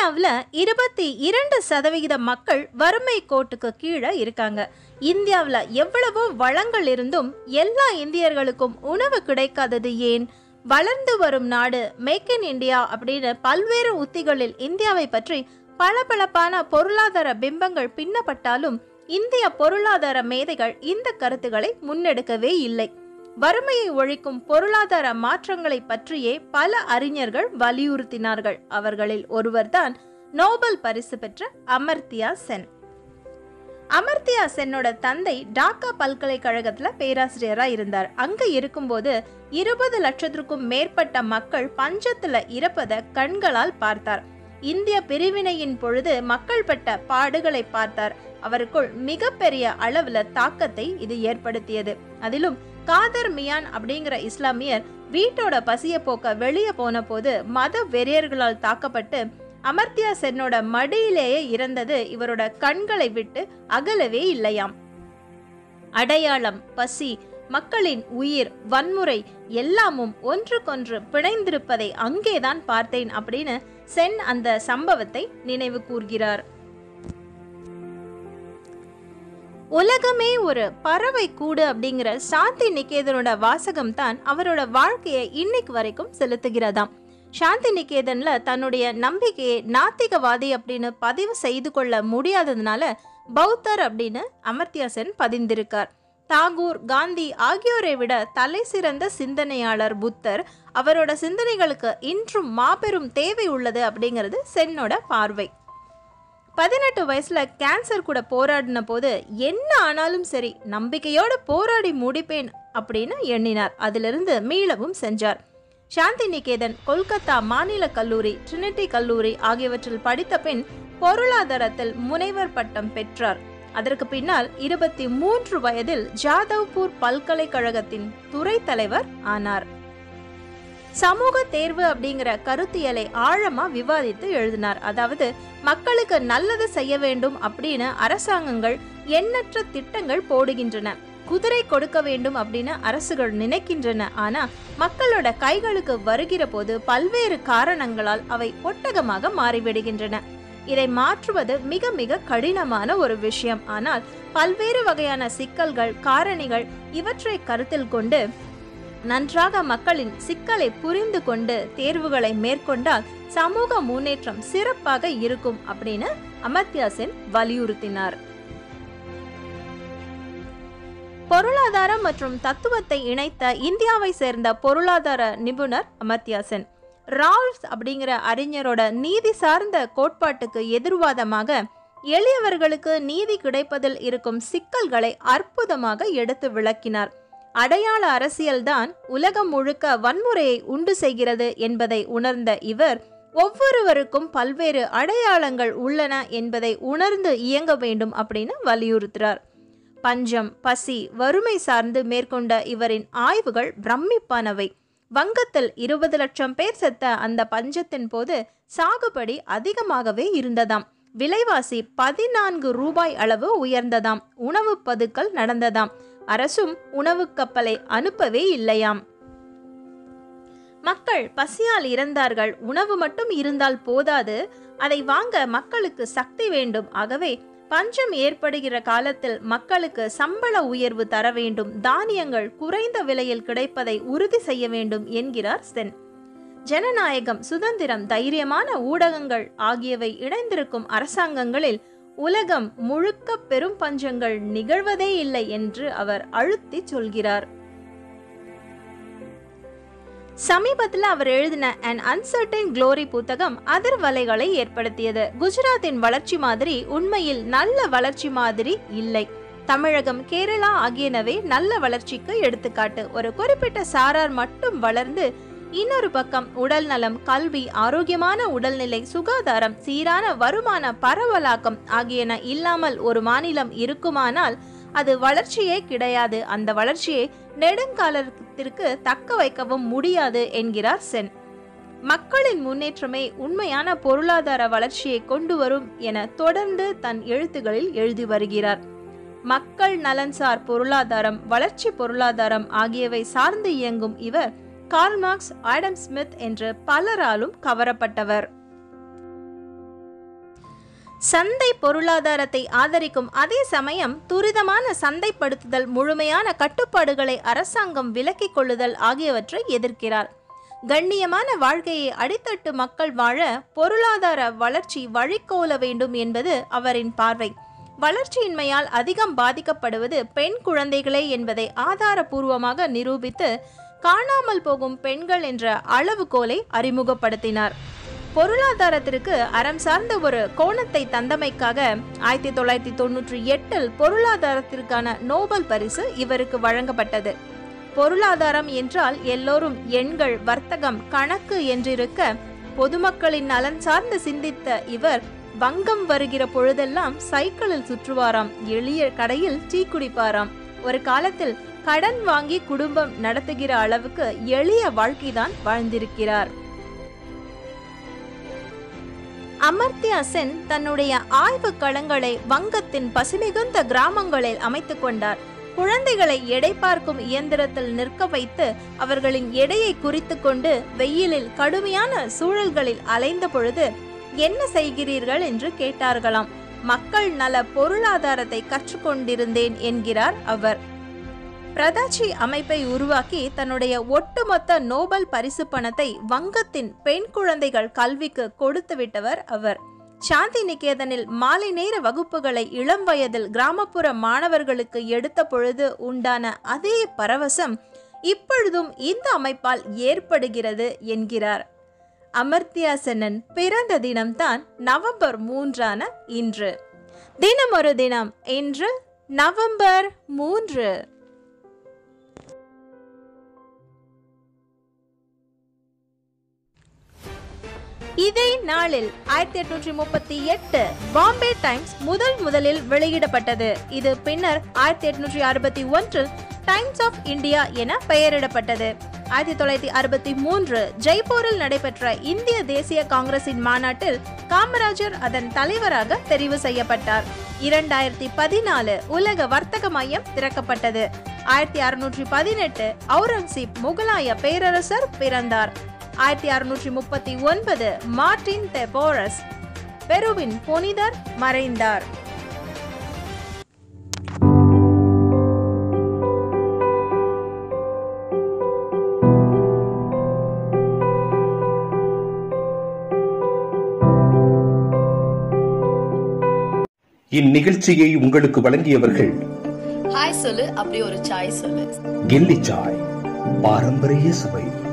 இந்தியாவில் இருபத்தி இரண்டு சதவிகித மக்கள் வறுமை கோட்டுக்கு கீழே இருக்காங்க இந்தியாவில் எவ்வளவோ வளங்கள் இருந்தும் எல்லா இந்தியர்களுக்கும் உணவு கிடைக்காதது ஏன் வளர்ந்து வரும் நாடு மேக் இன் இந்தியா அப்படின்னு பல்வேறு உத்திகளில் இந்தியாவை பற்றி பளபளப்பான பொருளாதார பிம்பங்கள் பின்னப்பட்டாலும் இந்திய பொருளாதார மேதைகள் இந்த கருத்துக்களை முன்னெடுக்கவே இல்லை வறுமையை ஒழிக்கும் பொருளாதார மாற்றங்களை பற்றியே பல அறிஞர்கள் வலியுறுத்தினார்கள் அவர்களில் ஒருவர்தான் நோபல் பரிசு பெற்ற அமர்த்தியா சென் அமர்த்தியா சென்னோட தந்தை டாக்கா பல்கலைக்கழகத்துல பேராசிரியரா இருந்தார் அங்க இருக்கும்போது இருபது லட்சத்திற்கும் மேற்பட்ட மக்கள் பஞ்சத்துல இறப்பத கண்களால் பார்த்தார் இந்திய பிரிவினையின் பொழுது மக்கள் பட்ட பாடுகளை பார்த்தார் அவருக்குள் மிகப்பெரிய அளவுல தாக்கத்தை இது ஏற்படுத்தியது அதிலும் காதர் மியான் அப்படிங்கிற இஸ்லாமியர் வீட்டோட பசிய போக்க வெளியே போன போது மத வெறியர்களால் தாக்கப்பட்டு அமர்த்தியா சென்னோட மடியிலேயே இறந்தது இவரோட கண்களை விட்டு அகலவே இல்லையாம் அடையாளம் பசி மக்களின் உயிர் வன்முறை எல்லாமும் ஒன்றுக்கொன்று பிணைந்திருப்பதை அங்கேதான் பார்த்தேன் அப்படின்னு சென் அந்த சம்பவத்தை நினைவு கூர்கிறார் உலகமே ஒரு பறவை கூடு அப்படிங்கிற சாந்தி நிகேதனோட வாசகம் தான் அவரோட வாழ்க்கையை இன்னைக்கு வரைக்கும் செலுத்துகிறதாம் சாந்தி நிகேதன்ல தன்னுடைய நம்பிக்கையை நாத்திகவாதி அப்படின்னு பதிவு செய்து கொள்ள முடியாததுனால பௌத்தர் அப்படின்னு அமர்த்தியா சென் பதிந்திருக்கார் தாகூர் காந்தி ஆகியோரை விட தலை சிறந்த சிந்தனையாளர் புத்தர் அவரோட சிந்தனைகளுக்கு இன்றும் மாபெரும் தேவை உள்ளது அப்படிங்கிறது சென்னோட பார்வை பதினெட்டு வயசுல கேன்சர் கூட போராடின போது என்ன ஆனாலும் சரி நம்பிக்கையோட போராடி முடிப்பேன் அப்படின்னு எண்ணினார் அதிலிருந்து மீளவும் செஞ்சார் சாந்தி நிகேதன் கொல்கத்தா மாநில கல்லூரி ட்ரினிட்டி கல்லூரி ஆகியவற்றில் படித்த பின் பொருளாதாரத்தில் முனைவர் பட்டம் பெற்றார் அதற்கு பின்னால் இருபத்தி மூன்று வயதில் ஜாதவ்பூர் பல்கலைக்கழகத்தின் துறை தலைவர் ஆனார் சமூக தேர்வு அப்படிங்கிற கருத்தியலை ஆழமா விவாதித்து எழுதினார் அதாவது மக்களுக்கு நல்லது செய்ய வேண்டும் அப்படின்னு அரசாங்கங்கள் எண்ணற்ற திட்டங்கள் போடுகின்றன குதிரை கொடுக்க வேண்டும் அப்படின்னு அரசுகள் நினைக்கின்றன ஆனா மக்களோட கைகளுக்கு வருகிற போது பல்வேறு காரணங்களால் அவை ஒட்டகமாக மாறிவிடுகின்றன இதை மாற்றுவது மிக மிக கடினமான ஒரு விஷயம் ஆனால் பல்வேறு வகையான சிக்கல்கள் காரணிகள் இவற்றை கருத்தில் கொண்டு நன்றாக மக்களின் சிக்கலை புரிந்து கொண்டு தேர்வுகளை மேற்கொண்டால் சமூக முன்னேற்றம் சிறப்பாக இருக்கும் அப்படின்னு அமர்த்தியா சென் வலியுறுத்தினார் பொருளாதாரம் மற்றும் தத்துவத்தை இணைத்த இந்தியாவை சேர்ந்த பொருளாதார நிபுணர் அமர்த்தியா சென் ரால்ஸ் அப்படிங்கிற அறிஞரோட நீதி சார்ந்த கோட்பாட்டுக்கு எதிர்வாதமாக எளியவர்களுக்கு நீதி கிடைப்பதில் இருக்கும் சிக்கல்களை அற்புதமாக எடுத்து விளக்கினார் அடையாள அரசியல்தான் உலகம் முழுக்க வன்முறையை உண்டு செய்கிறது என்பதை உணர்ந்த இவர் ஒவ்வொருவருக்கும் பல்வேறு அடையாளங்கள் உள்ளன என்பதை உணர்ந்து இயங்க வேண்டும் அப்படின்னு வலியுறுத்துறார் பஞ்சம் பசி வறுமை சார்ந்து மேற்கொண்ட இவரின் ஆய்வுகள் பிரமிப்பானவை வங்கத்தில் இருபது லட்சம் பேர் செத்த அந்த பஞ்சத்தின் போது சாகுபடி அதிகமாகவே இருந்ததாம் விலைவாசி பதினான்கு ரூபாய் அளவு உயர்ந்ததாம் உணவு பதுக்கல் நடந்ததாம் அரசும் உணவு கப்பலை அனுப்பவே இல்லையாம் மக்கள் பசியால் இறந்தார்கள் உணவு மட்டும் இருந்தால் போதாது அதை வாங்க மக்களுக்கு சக்தி வேண்டும் ஆகவே பஞ்சம் ஏற்படுகிற காலத்தில் மக்களுக்கு சம்பள உயர்வு தர வேண்டும் தானியங்கள் குறைந்த விலையில் கிடைப்பதை உறுதி செய்ய வேண்டும் என்கிறார் சென் ஜனநாயகம் சுதந்திரம் தைரியமான ஊடகங்கள் ஆகியவை இணைந்திருக்கும் அரசாங்கங்களில் உலகம் முழுக்க பெரும் பஞ்சங்கள் நிகழ்வதே இல்லை என்று அவர் அழுத்தி சொல்கிறார் சமீபத்தில் அவர் எழுதின அன் அன்சர்டன் க்ளோரி புத்தகம் அதிர்வலைகளை ஏற்படுத்தியது குஜராத்தின் வளர்ச்சி மாதிரி உண்மையில் நல்ல வளர்ச்சி மாதிரி இல்லை தமிழகம் கேரளா ஆகியனவே நல்ல வளர்ச்சிக்கு எடுத்துக்காட்டு ஒரு குறிப்பிட்ட சாரார் மட்டும் வளர்ந்து இன்னொரு பக்கம் உடல் நலம் கல்வி ஆரோக்கியமான உடல்நிலை சுகாதாரம் சீரான வருமான பரவலாக்கம் ஆகியன இல்லாமல் ஒரு மாநிலம் இருக்குமானால் அது வளர்ச்சியே கிடையாது அந்த வளர்ச்சியை நெடுங்காலத்திற்கு தக்க வைக்கவும் முடியாது என்கிறார் சென் மக்களின் முன்னேற்றமே உண்மையான பொருளாதார வளர்ச்சியை கொண்டு வரும் என தொடர்ந்து தன் எழுத்துகளில் எழுதி வருகிறார் மக்கள் நலன்சார் பொருளாதாரம் வளர்ச்சி பொருளாதாரம் ஆகியவை சார்ந்து இயங்கும் இவர் கார்ல் மார்க்ஸ் ஆடம் ஸ்மித் என்று பலராலும் கவரப்பட்டவர் சந்தை பொருளாதாரத்தை ஆதரிக்கும் அதே சமயம் துரிதமான சந்தைப்படுத்துதல் முழுமையான கட்டுப்பாடுகளை அரசாங்கம் விலக்கிக் கொள்ளுதல் ஆகியவற்றை எதிர்க்கிறார் கண்ணியமான வாழ்க்கையை அடித்தட்டு மக்கள் வாழ பொருளாதார வளர்ச்சி வழிகோல வேண்டும் என்பது அவரின் பார்வை வளர்ச்சியின்மையால் அதிகம் பாதிக்கப்படுவது பெண் குழந்தைகளே என்பதை ஆதாரபூர்வமாக நிரூபித்து காணாமல் போகும் பெண்கள் என்ற அளவுகோலை அறிமுகப்படுத்தினார் பொருளாதாரத்திற்கு அறம் சார்ந்த ஒரு கோணத்தை தந்தமைக்காக ஆயிரத்தி தொள்ளாயிரத்தி தொண்ணூற்றி எட்டில் பொருளாதாரத்திற்கான நோபல் பரிசு இவருக்கு வழங்கப்பட்டது பொருளாதாரம் என்றால் எல்லோரும் எண்கள் வர்த்தகம் கணக்கு என்றிருக்க பொதுமக்களின் நலன் சார்ந்து சிந்தித்த இவர் வங்கம் வருகிற பொழுதெல்லாம் சைக்கிளில் சுற்றுவாராம் எளிய கடையில் டீ குடிப்பாராம் ஒரு காலத்தில் கடன் வாங்கி குடும்பம் நடத்துகிற அளவுக்கு எளிய வாழ்க்கைதான் வாழ்ந்திருக்கிறார் அமர்த்தியா சென் தன்னுடைய ஆய்வு களங்களை வங்கத்தின் பசுமிகுந்த கிராமங்களில் அமைத்துக் கொண்டார் குழந்தைகளை எடை பார்க்கும் இயந்திரத்தில் நிற்க வைத்து அவர்களின் எடையை குறித்து கொண்டு வெயிலில் கடுமையான சூழல்களில் அலைந்த பொழுது என்ன செய்கிறீர்கள் என்று கேட்டார்களாம் மக்கள் நல பொருளாதாரத்தை கற்றுக்கொண்டிருந்தேன் என்கிறார் அவர் பிரதாச்சி அமைப்பை உருவாக்கி தன்னுடைய ஒட்டுமொத்த நோபல் பரிசு பணத்தை வங்கத்தின் பெண் குழந்தைகள் கல்விக்கு கொடுத்து விட்டவர் அவர் சாந்தி நிகேதனில் மாலை நேர வகுப்புகளை இளம் வயதில் கிராமப்புற மாணவர்களுக்கு எடுத்த பொழுது உண்டான அதே பரவசம் இப்பொழுதும் இந்த அமைப்பால் ஏற்படுகிறது என்கிறார் அமர்த்தியா சென்னன் பிறந்த தினம்தான் நவம்பர் மூன்றான இன்று தினம் ஒரு தினம் இன்று நவம்பர் மூன்று இதே நாளில் ஆயிரத்தி எட்நூற்றி முப்பத்தி எட்டு பாம்பே டைம்ஸ் முதல் முதலில் வெளியிடப்பட்டது இது பின்னர் ஆயிரத்தி எட்நூற்றி அறுபத்தி ஒன்றில் டைம்ஸ் ஆஃப் இந்தியா என பெயரிடப்பட்டது ஆயிரத்தி தொள்ளாயிரத்தி அறுபத்தி மூன்று ஜெய்ப்பூரில் நடைபெற்ற இந்திய தேசிய காங்கிரசின் மாநாட்டில் காமராஜர் அதன் தலைவராக தெரிவு செய்யப்பட்டார் இரண்டாயிரத்தி பதினாலு உலக வர்த்தக மையம் திறக்கப்பட்டது ஆயிரத்தி அறுநூற்றி பதினெட்டு அவுரங்கசீப் முகலாய பேரரசர் பிறந்தார் ஆயிரத்தி அறுநூற்றி முப்பத்தி ஒன்பது மார்டின் தெபோரஸ் பெருவின் புனிதர் மறைந்தார் இந்நிகழ்ச்சியை உங்களுக்கு வழங்கியவர்கள் ஹாய் சொல்லு அப்படி ஒரு சாய் சொல்லு கில்லி சாய் பாரம்பரிய சுவை